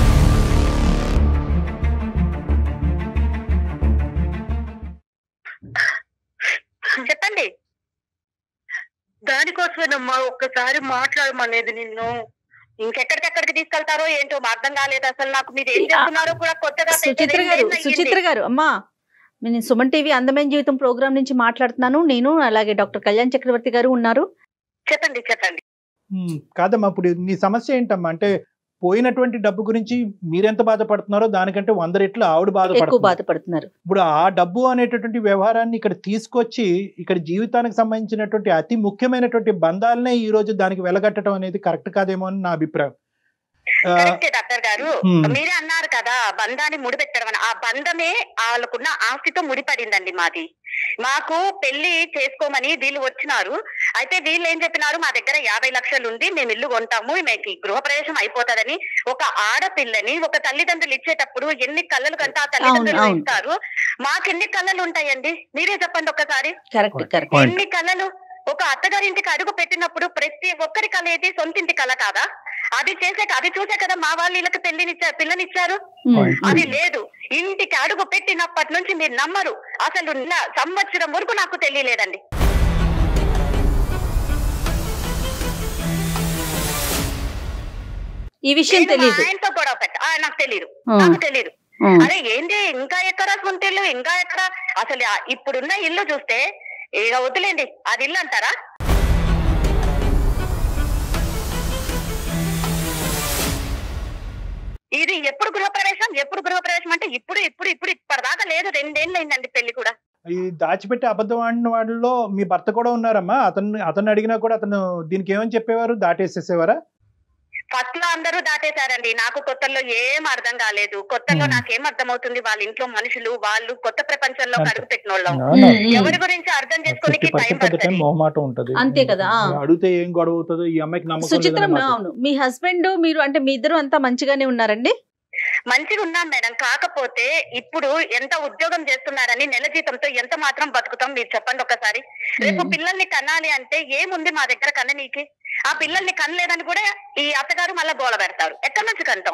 B: చెప్పండి దానికోసమేనమ్మా ఒక్కసారి మాట్లాడమనేది నిన్ను ఇంకెక్కడికెక్కడికి తీసుకెళ్తారో ఏంటో మా అర్థం కాలేదు అసలు నాకు మీరు ఏం చేస్తున్నారో కూడా కొత్తగా
D: సుచిత్ర గారు
B: తెలియదు.
D: సుచిత్ర గారు అమ్మా నేను సుమన్ టీవీ అందమైన జీవితం ప్రోగ్రామ్ నుంచి మాట్లాడుతున్నాను నేను అలాగే డాక్టర్ కళ్యాణ్ చక్రవర్తి గారు ఉన్నారు
B: చెప్పండి చెప్పండి
C: ఉమ్, కాదమ్మా ఇప్పుడు నీ సమస్య ఏంటమ్మా అంటే పోయినటువంటి డబ్బు గురించి మీరెంత బాధపడుతున్నారో దానికంటే వంద రెట్లు ఆవిడ
D: ఎక్కువ
C: బాధపడుతుంది
D: బాధపడుతున్నారు
C: ఇప్పుడు ఆ డబ్బు అనేటటువంటి వ్యవహారాన్ని ఇక్కడ తీసుకొచ్చి ఇక్కడ జీవితానికి సంబంధించినటువంటి అతి ముఖ్యమైనటువంటి బంధాలనే ఈ రోజు దానికి వెలగట్టడం అనేది కరెక్ట్ కాదేమో అని నా అభిప్రాయం ఆ,
B: కరెక్టే డాక్టర్ గారు
C: హ్మ్.
B: మీరే అన్నారు కదా బంధాన్ని ముడిపెట్టడం అని ఆ బంధమే వాళ్ళకున్న ఆస్తితో ముడిపడిందండి మాది మాకు పెళ్లి చేసుకోమని వీళ్ళు వచ్చినారు అయితే వీళ్ళు ఏం చెప్పినారు మా దగ్గర యాభై లక్షలు ఉంది మేము ఇల్లు కొంటాము మీకు గృహప్రవేశం అయిపోతుందని ఒక ఆడపిల్లని ఒక తల్లిదండ్రులు ఇచ్చేటప్పుడు ఎన్ని కళ్ళలు కంటే ఆ తల్లిదండ్రులు
D: అవును.
B: ఇస్తారు మాకు ఎన్ని కళ్ళలు ఉంటాయండి మీరే చెప్పండి ఒక్కసారి
D: కరెక్ట్ కరెక్ట్
C: Point.
B: ఎన్ని కళలు ఒక అత్తగారింటికి అడుగు పెట్టినప్పుడు ప్రతి ఒక్కరి కళ ఏది సొంతింటి కళ కాదా అది చేసే అది చూసే కదా మా వాళ్ళు వీళ్ళకి పెళ్లినిచ్చారు పిల్లనిచ్చారు అది లేదు ఇంటికి అడుగు పెట్టినప్పటి నుంచి మీరు నమ్మరు అసలు నా సంవత్సరం వరకు నాకు తెలియలేదండి
D: ఈ విషయం
B: నేను మా
D: తెలియదు
B: ఆయనతో గొడవ పెట్ట ఆ, నాకు తెలియదు
D: ఆ,
B: నాకు తెలియదు
D: ఆ.
B: అరే ఏంటి ఇంకా ఎక్కడ సొంత ఇల్లు ఇంకా ఎక్కడ అసలు ఆ ఇప్పుడున్న ఇల్లు చూస్తే ఇక వదిలేండి అది ఇల్లు అంటారా ఇది ఎప్పుడు గృహప్రవేశం ఎప్పుడు గృహప్రవేశం అంటే ఇప్పుడు ఇప్పుడు ఇప్పుడు ఇప్పటిదాకా లేదు రెండేళ్ళు అయిందండి పెళ్లి కూడా
C: ఈ దాచిపెట్టి అబద్ధం ఆడిన వాళ్ళలో మీ భర్త కూడా ఉన్నారమ్మా అతను అతను అడిగినా కూడా అతను దీనికి ఏమని చెప్పేవారు దాటేసేసేవారా
B: ఫస్ట్ లో అందరూ దాటేశారండి నాకు కొత్తలో ఏం అర్థం కాలేదు కొత్తలో
C: Hmm.
B: నాకేం అర్థం అవుతుంది వాళ్ళ ఇంట్లో మనుషులు వాళ్ళు కొత్త ప్రపంచంలో
C: అంతే.
B: అడుగు పెట్టిన వాళ్ళం
D: ఉమ్, ఉమ్.
B: ఎవరి గురించి అర్థం
C: ఫిఫ్టీ
B: చేసుకోనికి టైం
C: పర్సెంట్ టైం
B: పడుతుంది
C: మొహమాటం ఉంటది
D: అంతే కదా, ఆ.
C: అడిగితే ఏం గొడవ అవుతుందో ఈ అమ్మాయికి నమ్మకం
D: సుచిత్ర
C: లేదని మాకు.
D: అవును మీ హస్బెండ్ మీరు అంటే మీ ఇద్దరు అంతా మంచిగానే ఉన్నారండి
E: మంచిగా ఉన్నాం మేడం కాకపోతే ఇప్పుడు ఎంత ఉద్యోగం చేస్తున్నారని నెల జీతంతో ఎంత మాత్రం బతుకుతాం మీరు చెప్పండి ఒకసారి రేపు
D: మ్మ్.
E: పిల్లల్ని కనాలి అంటే ఏముంది మా దగ్గర కన్న నీకి ఆ పిల్లల్ని కనలేదని కూడా ఈ అత్తగారు మళ్ళా గోల పెడతారు ఎక్కడి నుంచి కంటాం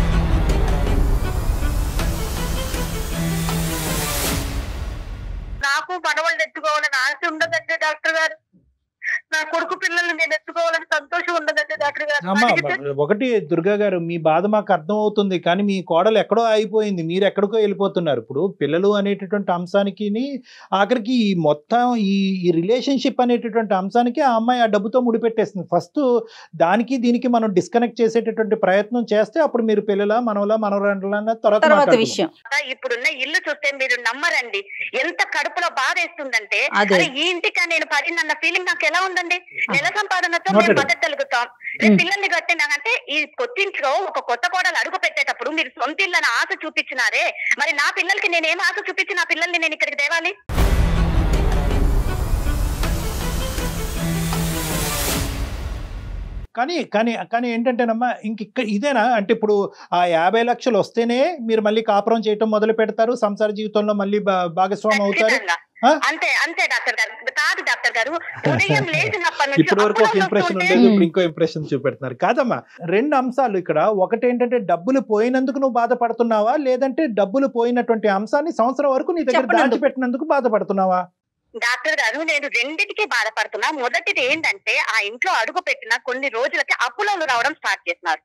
E: నాకు మనవాళ్ళు ఎత్తుకోవాలని ఆశ ఉండదండి డాక్టర్ గారు నా కొడుకు పిల్లల్ని నేను ఎత్తుకోవాలని సంతోషం ఉండదండి డాక్టర్ గారు
C: అమ్మా
E: అడిగితే
C: ఒకటి దుర్గా గారు మీ బాధ మాకు అర్థం అవుతుంది కానీ మీ కోడలు ఎక్కడో అయిపోయింది మీరు ఎక్కడికో వెళ్ళిపోతున్నారు ఇప్పుడు పిల్లలు అనేటటువంటి అంశానికి ఆఖరికి ఈ మొత్తం ఈ ఈ రిలేషన్షిప్ అనేటటువంటి అంశానికి ఆ అమ్మాయి ఆ డబ్బుతో ముడిపెట్టేస్తుంది ఫస్ట్ దానికి దీనికి మనం డిస్కనెక్ట్ చేసేటటువంటి ప్రయత్నం చేస్తే అప్పుడు మీరు పిల్లల మనవల మనవరాండ్ల తర్వాత
D: తర్వాత
C: మాట్లాడుకుందాం.
D: విషయం
E: ఇప్పుడున్న ఇల్లు చూస్తే మీరు నమ్మరండి ఎంత కడుపులో బాధ వేస్తుందంటే
D: అదే
E: అరే ఈ ఇంటికి నేను పడినన్న ఫీలింగ్ నాకు ఎలా ఉందండి నెల సంపాదనతో
C: Noted.
E: మేము బతకగలుగుతాం రేపు
D: Hmm.
E: పిల్లల్ని కట్టినాకంటే ఈ కొత్తింట్లో ఒక కొత్త కోడలు అడుగు పెట్టేటప్పుడు మీరు సొంత ఇల్లని ఆశ చూపించినారే మరి నా పిల్లలకి నేను ఏం ఆశ చూపించి నా పిల్లల్ని నేను ఇక్కడికి తేవాలి
C: కానీ కానీ కానీ ఏంటంటేనమ్మా ఇంక ఇక్కడ ఇదేనా అంటే ఇప్పుడు ఆ యాభై లక్షలు వస్తేనే మీరు మళ్ళీ కాపురం చేయటం మొదలు పెడతారు సంసార జీవితంలో మళ్ళీ భా- భాగస్వామి అవుతారు
E: ఖచ్చితంగా.
C: ఆ?
E: అంతే అంతే డాక్టర్ గారు కాదు డాక్టర్ గారు ఉదయం లేచినప్పటి నుంచి
C: ఇప్పటి వరకు ఒక
E: అప్పుడప్పుడు
C: ఇంప్రెషన్
E: వస్తుంటే
C: ఉండేది ఇప్పుడు ఇంకో ఇంప్రెషన్ చూపెడుతున్నారు కాదమ్మా రెండు అంశాలు ఇక్కడ ఒకటి ఏంటంటే డబ్బులు పోయినందుకు నువ్వు బాధపడుతున్నావా లేదంటే డబ్బులు పోయినటువంటి అంశాన్ని సంవత్సరం వరకు నీ దగ్గర
D: చెప్పనందుకు.
C: దాచిపెట్టినందుకు బాధపడుతున్నావా
E: డాక్టర్ గారు నేను రెండింటికి బాధపడుతున్నా మొదటిది ఏంటంటే ఆ ఇంట్లో అడుగు పెట్టిన కొన్ని రోజులకి అప్పులోలు రావడం స్టార్ట్ చేస్తున్నారు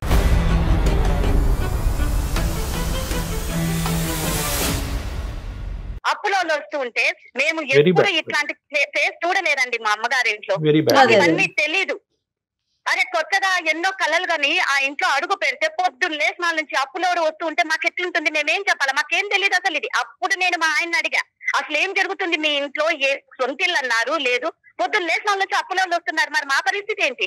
E: అప్పులోలు వస్తూ ఉంటే మేము
C: Very
E: ఎప్పుడు
C: bad.
E: ఇట్లాంటి ఫేస్ చూడలేదండి మా అమ్మగారి ఇంట్లో
C: వెరీ
D: అదే,
C: బ్యాడ్
D: అదే.
E: ఇవన్నీ తెలీదు అరే కొత్తగా ఎన్నో కళలు గాని ఆ ఇంట్లో అడుగు పెడితే పొద్దున్న లేసినాల నుంచి అప్పులోడు వస్తూ ఉంటే మాకు ఎట్లుంటుంది మేమేం చెప్పాలి మాకేం తెలియదు అసలు ఇది అప్పుడు నేను మా ఆయన అడిగా అసలు ఏం జరుగుతుంది మీ ఇంట్లో ఏ సొంత ఇల్లు అన్నారు లేదు పొద్దున్న లేసినాల నుంచి అప్పులోళ్ళు వస్తున్నారు మరి మా పరిస్థితి ఏంటి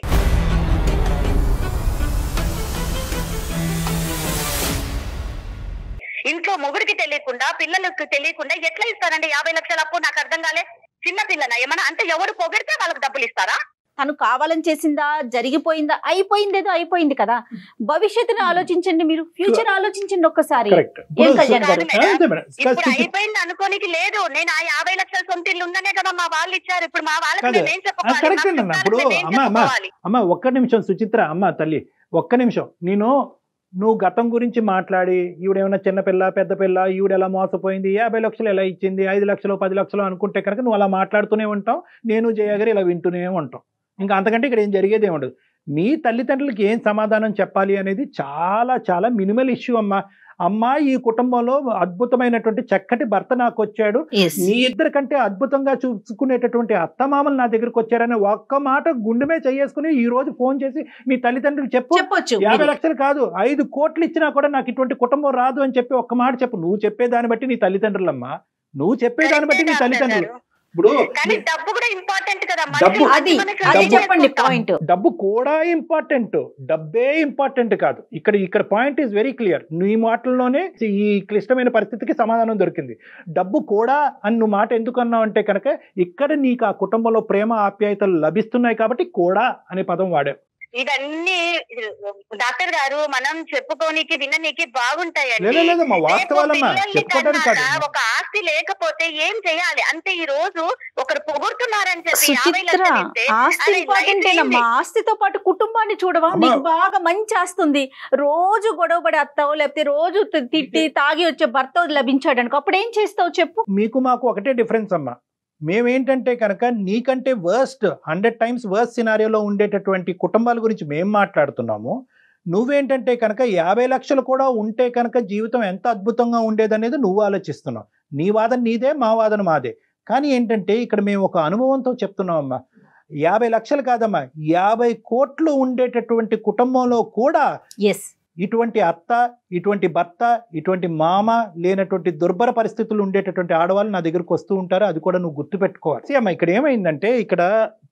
E: ఇంట్లో మొగుడికి తెలియకుండా పిల్లలకు తెలియకుండా ఎట్లా ఇస్తారండి యాభై లక్షల అప్పు నాకు అర్థం కాలే చిన్న పిల్లనా ఏమన్నా అంటే ఎవరు పొగిడితే వాళ్ళకి డబ్బులు ఇస్తారా
D: తను కావాలని చేసిందా జరిగిపోయిందా అయిపోయింది ఏదో అయిపోయింది కదా భవిష్యత్తుని ఆలోచించండి మీరు ఫ్యూచర్ ఆలోచించండి ఒక్కసారి
C: కరెక్ట్
D: ఏం కళ్యాణ్ గారు
E: ఇప్పుడు అయిపోయింది అనుకోనికి లేదు నేను ఆ యాభై లక్షల సొంత ఇల్లు ఉందనే కదా మా వాళ్ళు ఇచ్చారు ఇప్పుడు మా వాళ్ళకి
C: కాదు.
E: మేమేం చెప్పుకోవాలి
C: కరెక్ట్
E: మా
C: అన్న ఇప్పుడు
E: చుట్టాలకు మేమేం
C: అమ్మా అమ్మా
E: చెప్పుకోవాలి?
C: అమ్మ ఒక్క నిమిషం సుచిత్ర అమ్మ తల్లి ఒక్క నిమిషం నేను నువ్వు గతం గురించి మాట్లాడి ఈవిడేమన్నా చిన్నపిల్ల పెద్ద పిల్ల ఈవిడ ఎలా మోసపోయింది యాభై లక్షలు ఎలా ఇచ్చింది ఐదు లక్షలు పది లక్షలు అనుకుంటే కనుక నువ్వు అలా మాట్లాడుతూనే ఉంటావు నేను జయగారు ఇలా వింటూనే ఉంటాం ఇంకా అంతకంటే ఇక్కడ ఏం జరిగేది ఏముండదు మీ తల్లిదండ్రులకి ఏం సమాధానం చెప్పాలి అనేది చాలా చాలా మినిమల్ ఇష్యూ అమ్మా అమ్మా ఈ కుటుంబంలో అద్భుతమైనటువంటి చక్కటి భర్త నాకు వచ్చాడు మీ ఇద్దరి కంటే అద్భుతంగా చూసుకునేటటువంటి అత్తమామలు నా దగ్గరికి వచ్చారని ఒక్క మాట గుండె మీద చేసుకుని ఈ రోజు ఫోన్ చేసి మీ తల్లిదండ్రులకు చెప్పు
D: చెప్పొచ్చు
C: యాభై
D: మీరు.
C: లక్షలు కాదు ఐదు కోట్లు ఇచ్చినా కూడా నాకు ఇటువంటి కుటుంబం రాదు అని చెప్పి ఒక్క మాట చెప్పు నువ్వు చెప్పేదాన్ని బట్టి నీ తల్లిదండ్రులమ్మా నువ్వు చెప్పేదాన్ని బట్టి నీ
E: కరెక్టే
C: తల్లిదండ్రులు
E: డాక్టర్ గారు.
C: ఇప్పుడు
E: కానీ డబ్బు కూడా ఇంపార్టెంట్ కదా మనిషి
C: డబ్బు-
E: మంచి
D: అది
E: మనిషి
D: అది
E: అదే
D: చెప్పండి
E: చేసుకుంటాం.
D: పాయింట్
C: డబ్బు కూడా ఇంపార్టెంట్ డబ్బే ఇంపార్టెంట్ కాదు ఇక్కడ ఇక్కడ పాయింట్ ఈజ్ వెరీ క్లియర్ నీ మాటల్లోనే ఈ క్లిష్టమైన పరిస్థితికి సమాధానం దొరికింది డబ్బు కూడా అని నువ్వు మాట ఎందుకు అన్నావు అంటే కనుక ఇక్కడ నీకు ఆ కుటుంబంలో ప్రేమ ఆప్యాయతలు లభిస్తున్నాయి కాబట్టి కూడా అనే పదం వాడావు
E: ఇవన్నీ డాక్టర్ గారు మనం చెప్పుకోనికి విననీకి బాగుంటాయండి
C: లేదు లేదమ్మా వాస్తవాలమ్మా
E: రేపు పిల్లల్ని
C: చెప్పుకోవడానికి
E: కన్నాక
C: కాదు
E: ఒక ఆస్తి లేకపోతే ఏం చేయాలి అంటే ఈ రోజు ఒకరు పొగుడుతున్నారని చెప్పి యాభై
D: సుచిత్ర
E: లక్షలు ఇస్తే
D: ఆస్తి
E: అరే
D: ఇంపార్టెంట్
E: లైఫ్
D: ఏనమ్మా ఆస్తితో పాటు కుటుంబాన్ని చూడవా
C: అమ్మా.
D: నీకు బాగా మంచి ఆస్తుంది రోజు గొడవపడి అత్తావు లేకపోతే రోజు తి- తిట్టి తాగి వచ్చే భర్త లభించాడు అనుకో అప్పుడు ఏం చేస్తావు చెప్పు
C: మీకు మాకు ఒకటే డిఫరెన్స్ అమ్మా మేమేంటంటే కనుక నీకంటే వర్స్ట్ హండ్రెడ్ టైమ్స్ వర్స్ట్ సినారియోలో ఉండేటటువంటి కుటుంబాల గురించి మేము మాట్లాడుతున్నాము నువ్వేంటంటే కనుక యాభై లక్షలు కూడా ఉంటే కనుక జీవితం ఎంత అద్భుతంగా ఉండేదనేది నువ్వు ఆలోచిస్తున్నావు నీ వాదన నీదే మా వాదన మాదే కానీ ఏంటంటే ఇక్కడ మేము ఒక అనుభవంతో చెప్తున్నాం అమ్మా యాభై లక్షలు కాదమ్మా యాభై కోట్లు ఉండేటటువంటి కుటుంబంలో కూడా
D: ఎస్
C: ఇటువంటి అత్త ఇటువంటి భర్త ఇటువంటి మామ లేనటువంటి దుర్భర పరిస్థితులు ఉండేటటువంటి ఆడవాళ్ళు నా దగ్గరకు వస్తూ ఉంటారు అది కూడా నువ్వు గుర్తుపెట్టుకోవాలి See అమ్మా ఇక్కడ ఏమైందంటే ఇక్కడ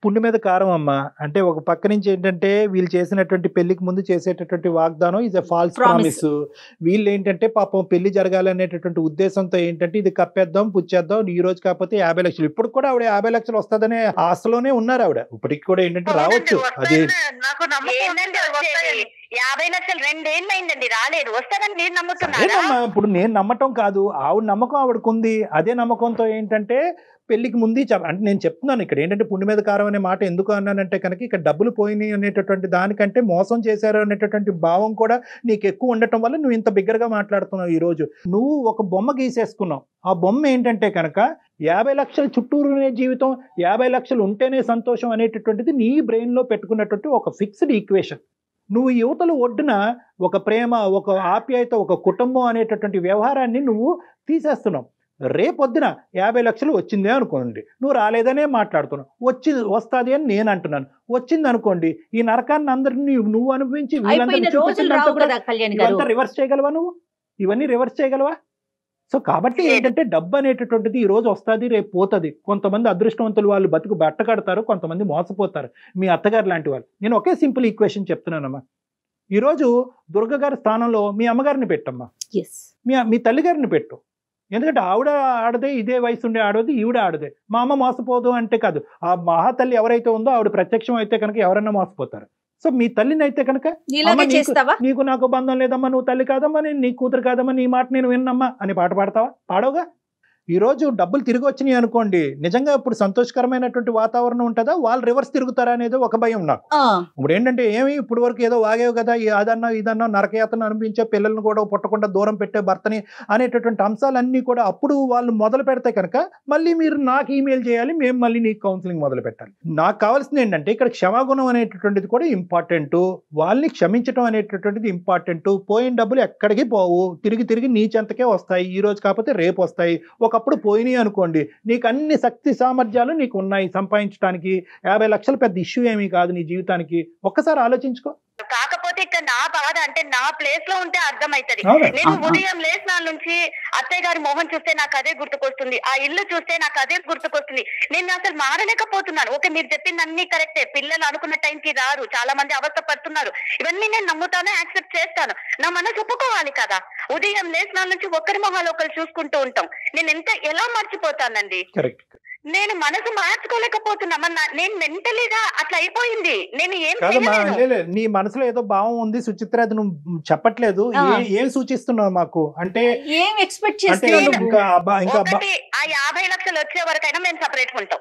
C: పుండు మీద కారం అమ్మా అంటే ఒక పక్క నుంచి ఏంటంటే వీళ్ళు చేసినటువంటి పెళ్లికి ముందు చేసేటటువంటి వాగ్దానం ఇది ఫాల్స్
D: Promise.
C: ప్రామిస్ వీళ్ళు ఏంటంటే పాపం పెళ్లి జరగాలనేటటువంటి ఉద్దేశంతో ఏంటంటే ఇది కప్పేద్దాం పుచ్చేద్దాం ఈ రోజు కాకపోతే యాభై లక్షలు ఇప్పుడు కూడా ఆవిడ యాభై లక్షలు వస్తుందనే ఆశలోనే ఉన్నారు ఆవిడ ఇప్పటికి కూడా ఏంటంటే రావచ్చు అది
B: నాకు నమ్మకం
E: ఏంటంటే
B: ఉంది,
E: వచ్చేది
B: వస్తాయని.
E: యాభై లక్షలు రెండేళ్ళు అయిందండి రాలేదు వస్తారని మీరు నమ్ముతున్నారా
C: సరేనమ్మా ఇప్పుడు నేను నమ్మటం కాదు ఆవిడ నమ్మకం ఆవిడకు ఉంది అదే నమ్మకంతో ఏంటంటే పెళ్లికి ముందు చెప్ అంటే నేను చెప్తున్నాను ఇక్కడ ఏంటంటే పుండి మీద కారం అనే మాట ఎందుకు అన్నానంటే కనుక ఇక్కడ డబ్బులు పోయినాయి అనేటటువంటి దానికంటే మోసం చేశారు అనేటటువంటి భావం కూడా నీకు ఎక్కువ ఉండటం వల్ల నువ్వు ఇంత బిగ్గరగా మాట్లాడుతున్నావు ఈ రోజు నువ్వు ఒక బొమ్మ గీసేసుకున్నావు ఆ బొమ్మ ఏంటంటే కనుక యాభై లక్షల చుట్టూరునే జీవితం యాభై లక్షలు ఉంటేనే సంతోషం అనేటటువంటిది నీ బ్రెయిన్లో పెట్టుకున్నటువంటి ఒక ఫిక్స్డ్ ఈక్వేషన్ నువ్వు యువతలు ఒడ్డున ఒక ప్రేమ ఒక ఆప్యాయత ఒక కుటుంబం అనేటటువంటి వ్యవహారాన్ని నువ్వు తీసేస్తున్నావు రేపొద్దున యాభై లక్షలు వచ్చిందే అనుకోండి నువ్వు రాలేదనే మాట్లాడుతున్నావు వచ్చి వస్తుంది అని నేను అంటున్నాను వచ్చింది అనుకోండి ఈ నరకాన్ని అందరినీ నువ్వు అనుభవించి వీళ్ళందరినీ
D: అయిపోయిన రోజులు
C: చూపించినంత
D: రావు
C: కూడా
D: కదా కళ్యాణ్ గారు
C: ఇవంతా రివర్స్ చేయగలవా నువ్వు ఇవన్నీ రివర్స్ చేయగలవా సో కాబట్టి
E: లేదు.
C: ఏంటంటే డబ్బు అనేటటువంటిది ఈ రోజు వస్తుంది రేపు పోతుంది కొంతమంది అదృష్టవంతులు వాళ్ళు బతుకు బట్ట కడతారు కొంతమంది మోసపోతారు మీ అత్తగారు లాంటి వాళ్ళు నేను ఒకే సింపుల్ ఈక్వేషన్ చెప్తున్నానమ్మా ఈరోజు దుర్గ గారి స్థానంలో మీ అమ్మగారిని పెట్టమ్మా
D: ఎస్
C: మీ మీ తల్లిగారిని పెట్టు ఎందుకంటే ఆవిడ ఆడదే ఇదే వయసు ఉండే ఆడదు ఈవిడ ఆడదే మా అమ్మ మోసపోదు అంటే కాదు ఆ మహాతల్లి ఎవరైతే ఉందో ఆవిడ ప్రత్యక్షం అయితే కనుక ఎవరైనా మోసపోతారు సో మీ తల్లిని అయితే కనుక
D: ఇలాగే
C: అమ్మ, నీకు-
D: చేస్తావా
C: నీకు నాకు బంధం లేదమ్మా నువ్వు తల్లి కాదమ్మా నేను నీ కూతురు కాదమ్మా నీ మాట నేను విన్నమ్మా అని పాట పాడతావా పాడవుగా ఈ రోజు డబ్బులు తిరిగి వచ్చినాయి అనుకోండి నిజంగా ఇప్పుడు సంతోషకరమైనటువంటి వాతావరణం ఉంటుందా వాళ్ళు రివర్స్ తిరుగుతారా అనేది ఒక భయం నాకు
D: ఆ,
C: ఇప్పుడు ఏంటంటే ఏమి ఇప్పుడు వరకు ఏదో వాగేవు కదా ఈ అదన్నా ఇదన్నా నరకయాతన అనిపించే పిల్లల్ని కూడా పుట్టకుండా దూరం పెట్టే భర్తని అనేటటువంటి అంశాలన్నీ కూడా అప్పుడు వాళ్ళు మొదలు పెడితే కనుక మళ్ళీ మీరు నాకు ఈమెయిల్ చేయాలి మేము మళ్ళీ నీకు కౌన్సిలింగ్ మొదలు పెట్టాలి నాకు కావాల్సింది ఏంటంటే ఇక్కడ క్షమాగుణం అనేటటువంటిది కూడా ఇంపార్టెంట్ వాళ్ళని క్షమించడం అనేటటువంటిది ఇంపార్టెంట్ పోయిన డబ్బులు ఎక్కడికి పోవు తిరిగి తిరిగి నీ చెంతకే వస్తాయి ఈ రోజు కాకపోతే రేపు వస్తాయి ఒకప్పుడు పోయినాయి అనుకోండి నీకు అన్ని శక్తి సామర్థ్యాలు నీకు ఉన్నాయి సంపాదించడానికి యాభై లక్షలు పెద్ద ఇష్యూ ఏమీ కాదు నీ జీవితానికి ఒక్కసారి ఆలోచించుకో
E: కాకపోతే ఇక్కడ నా బాధ అంటే నా ప్లేస్ లో ఉంటే అర్థమైతది
C: అవునా?
E: నేను
D: ఆహా.
E: ఉదయం లేచిన నుంచి అత్తయ్య గారి మొహం చూస్తే నాకు అదే గుర్తుకొస్తుంది ఆ ఇల్లు చూస్తే నాకు అదే గుర్తుకొస్తుంది నేను అసలు మారలేకపోతున్నాను ఓకే మీరు చెప్పింది అన్ని కరెక్టే పిల్లలు అనుకున్న టైంకి రారు చాలా మంది అవస్థ పడుతున్నారు ఇవన్నీ నేను నమ్ముతాను యాక్సెప్ట్ చేస్తాను నా మనసు ఒప్పుకోవాలి కదా ఉదయం లేచిన నుంచి ఒకరి మొహాలు ఒకరు చూసుకుంటూ ఉంటాం నేను ఎంత ఎలా మర్చిపోతానండి
C: కరెక్ట్
E: నేను మనసు మార్చుకోలేకపోతున్నా మరి నా- నేను మెంటలీగా అట్లా అయిపోయింది నేను ఏం
C: కాదమ్మా
E: చేయలేను
C: లే, లే, నీ మనసులో ఏదో భావం ఉంది సుచిత్ర అది నువ్వు చెప్పట్లేదు
D: ఆ.
C: ఏ- ఏం సూచిస్తున్నావు మాకు అంటే
D: ఏం ఎక్స్పెక్ట్
C: అంటే
D: చేస్తున్నావు
E: నేను-
D: నువ్వు?
C: ఇంకా అబ్బా ఇంకా అబ్బా
E: ఒకటి ఆ యాభై లక్షలు వచ్చే వరకైనా మేము సపరేట్ ఉంటాం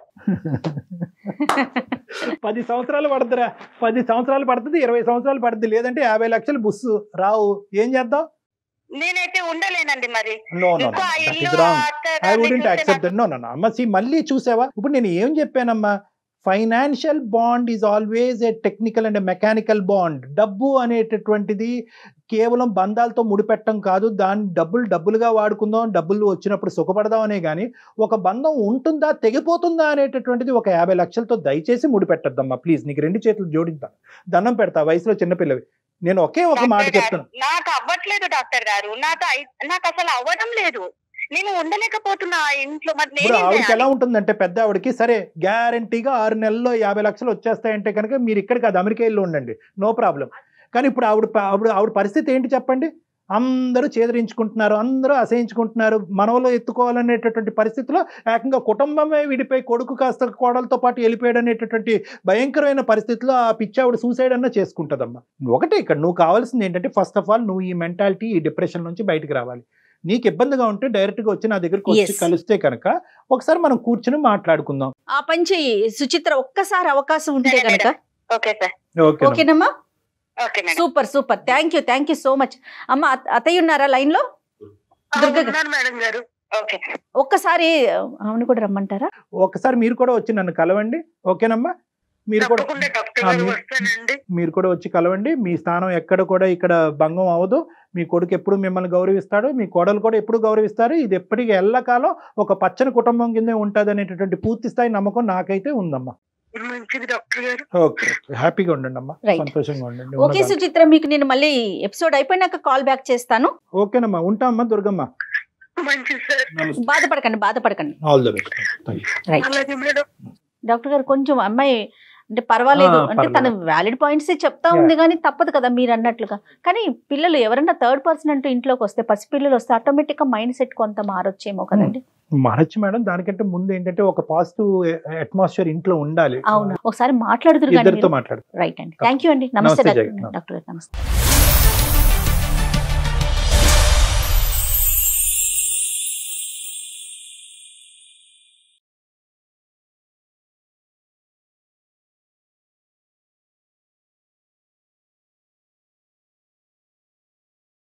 C: పది సంవత్సరాలు పడుతుందిరా పది సంవత్సరాలు పడుతుంది ఇరవై సంవత్సరాలు పడుతుంది లేదంటే యాభై లక్షలు బుస్సు రావు ఏం చేద్దాం
E: నేనైతే ఉండలేనండి మరి
C: నో నో
E: ఇంకో ఆ
C: దట్
E: ఇల్లు
C: ఇస్ రాంగ్
E: అత్త
C: ఐ
E: గారిని
C: వుడెంట్
E: చూస్తే
C: యాక్సెప్ట్ నో నో అమ్మ సి మళ్ళీ చూసావా ఇప్పుడు నేను ఏం చెప్పానమ్మా financial bond is always a technical and mechanical bond డబ్బు అనేటటువంటిది కేవలం బంధాలతో ముడిపెట్టడం కాదు దాన్ని డబ్బులు డబ్బులుగా వాడుకుందాం డబ్బులు వచ్చినప్పుడు సుఖపడదాం అనే కానీ ఒక బంధం ఉంటుందా తెగిపోతుందా అనేటటువంటిది ఒక యాభై లక్షలతో దయచేసి ముడిపెట్టద్దమ్మా ప్లీజ్ నీకు రెండు చేతులు జోడిద్దాం దండం పెడతా వయసులో చిన్నపిల్లవి నేను ఒకే ఒక మాట
E: డాక్టర్ గారు,
C: చెప్తాను
E: నాకు అవ్వట్లేదు డాక్టర్ గారు నాకు అయి- నాకు అసలు అవ్వడం లేదు నేను ఉండలేకపోతున్నా ఆ ఇంట్లో మరి
C: ఇప్పుడు
E: నేనేం
C: ఆవిడకి ఎలా
E: చేయాలి?
C: ఉంటుందంటే పెద్ద ఆవిడకి సరే గ్యారంటీగా ఆరు నెలల్లో యాభై లక్షలు వచ్చేస్తాయంటే కనుక మీరు ఇక్కడ కాదు అమెరికా వెళ్ళి ఉండండి నో ప్రాబ్లం కానీ ఇప్పుడు ఆవిడ ప- ఆవిడ ఆవిడ పరిస్థితి ఏంటి చెప్పండి అందరూ చేదరించుకుంటున్నారు అందరూ అసహించుకుంటున్నారు మనవలో ఎత్తుకోవాలనేటటువంటి పరిస్థితిలో ఏకంగా కుటుంబమే విడిపోయి కొడుకు కాస్త కోడలతో పాటు వెళ్ళిపోయాడు అనేటటువంటి భయంకరమైన పరిస్థితిలో ఆ పిచ్చి ఆవిడ సూసైడ్ అన్న చేసుకుంటుందమ్మా ఒకటే ఇక్కడ నువ్వు కావాల్సింది ఏంటంటే ఫస్ట్ ఆఫ్ ఆల్ నువ్వు ఈ మెంటాలిటీ ఈ డిప్రెషన్ నుంచి బయటికి రావాలి నీకు ఇబ్బందిగా ఉంటే డైరెక్ట్గా వచ్చి నా దగ్గరికి వచ్చి
D: Yes.
C: కలిస్తే కనుక ఒకసారి మనం కూర్చుని మాట్లాడుకుందాం
D: ఆ పని చెయ్యి సుచిత్ర ఒక్కసారి అవకాశం ఉంటే
E: సరే,
D: కనుక
E: ఓకే సార్
C: ఓకే
D: ఓకేనమ్మా
E: okay madam
D: super super thank you thank you so much అమ్మ అత- అత్తయ్య ఉన్నారా లైన్ లో
B: ఆ,
D: దుర్గ గారు.
B: ఉన్నాను మేడం గారు
E: ఓకే
D: ఒక్కసారి ఆమెను కూడా రమ్మంటారా
C: ఒకసారి మీరు కూడా వచ్చి నన్ను కలవండి ఓకేనమ్మా మీరు కూడా
B: తప్పకుండా డాక్టర్
C: ఆ,
B: గారు
C: మీ-
B: వస్తానండి
C: మీరు కూడా వచ్చి కలవండి మీ స్థానం ఎక్కడ కూడా ఇక్కడ భంగం అవ్వదు మీ కొడుకు ఎప్పుడు మిమ్మల్ని గౌరవిస్తాడు మీ కోడలు కూడా ఎప్పుడు గౌరవిస్తారు ఇది ఎప్పటికీ ఎల్లకాలం ఒక పచ్చని కుటుంబం కిందే ఉంటుంది అనేటటువంటి పూర్తి స్థాయి నమ్మకం నాకైతే ఉందమ్మా
B: మంచిది డాక్టర్ గారు
C: ఓకే హ్యాపీగా ఉండండి అమ్మా
D: Right.
C: సంతోషంగా ఉండండి
D: ఓకే
C: ఉన్నదాన్ని.
D: సుచిత్ర మీకు నేను మళ్ళీ ఎపిసోడ్ అయిపోయినాక కాల్ బ్యాక్ చేస్తాను
C: ఓకేనమ్మా ఉంటామమ్మా దుర్గమ్మ
B: మంచిది సార్
C: నమస్తే
D: బాధపడకండి బాధపడకండి
C: all the best thank you
D: right
B: అలాగే మేడం
D: డాక్టర్ గారు కొంచెం అమ్మాయి అంటే పర్వాలేదు
C: ఆ,
D: అంటే తన
C: పర్లేదు.
D: వ్యాలిడ్ పాయింట్స్ చెప్తా ఉంది కానీ తప్పదు కదా మీరు అన్నట్లుగా కానీ పిల్లలు ఎవరైనా థర్డ్ పర్సన్ అంటూ ఇంట్లోకి వస్తే పసిపిల్లలు వస్తే ఆటోమేటిక్ గా మైండ్ సెట్ కొంత మారొచ్చేమో కదండి
C: మారచ్చు మేడం దానికంటే ముందు ఏంటంటే ఒక పాజిటివ్ అట్మాస్ఫియర్ ఇంట్లో ఉండాలి
D: అవును ఒకసారి మాట్లాడుతురు కానీ
C: ఇద్దరితో మాట్లాడు
D: రైట్ అండి థ్యాంక్ యూ అండి నమస్తే
C: నమస్తే
D: డాక్టర్
C: జగన్.
D: డాక్టర్ గారు నమస్తే